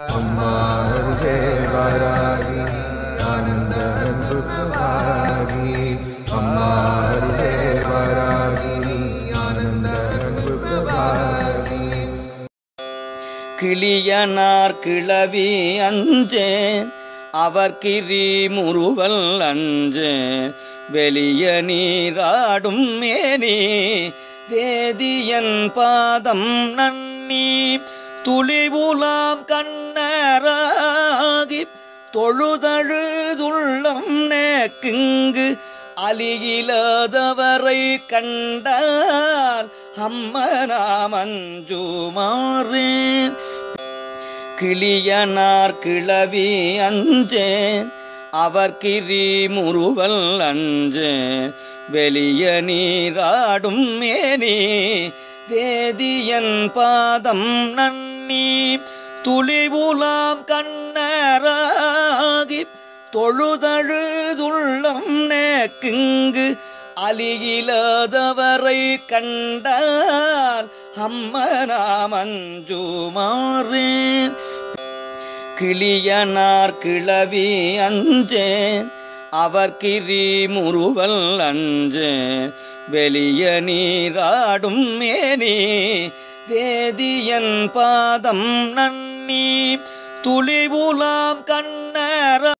அம்மா அருகே வாராகி ஆனந்த அன்பு பிரபாகி அம்மா அருகே வாராகி ஆனந்த அன்பு பிரபாகி கிளியனார் கிளவி அஞ்சேன் அவர் கிரி முறுவல் அஞ்சேன் வெளிய நீராடும் மேனி வேதியன் பாதம் நன்னி துளிவுலாம் கண்ணராகி தொழுதழுதுள்ளம் நேக்குங்கு அலியிலாதவரை கண்டால் அம்மனாமஞ்சுமாறேன் கிளியனார் கிளவி அஞ்சேன் அவர் கிரி முறுவல் அஞ்சேன் வெளிய நீராடும் மேனி வேதியன் பாதம் நன்னி துளிவுலாம் கண்ணராகி தொழுதழுதுள்ளம் நேக்குங்கு அலியிலாதவரை கண்டால் அம்மனாமஞ்சுமாறேன் கிளியனார் கிளவி அஞ்சேன் அவர் கிரி முறுவல் அஞ்சேன் வெளிய நீராடும் மேனி வேதியன் பாதம் நன்னி துளிவுலாம் கண்ணர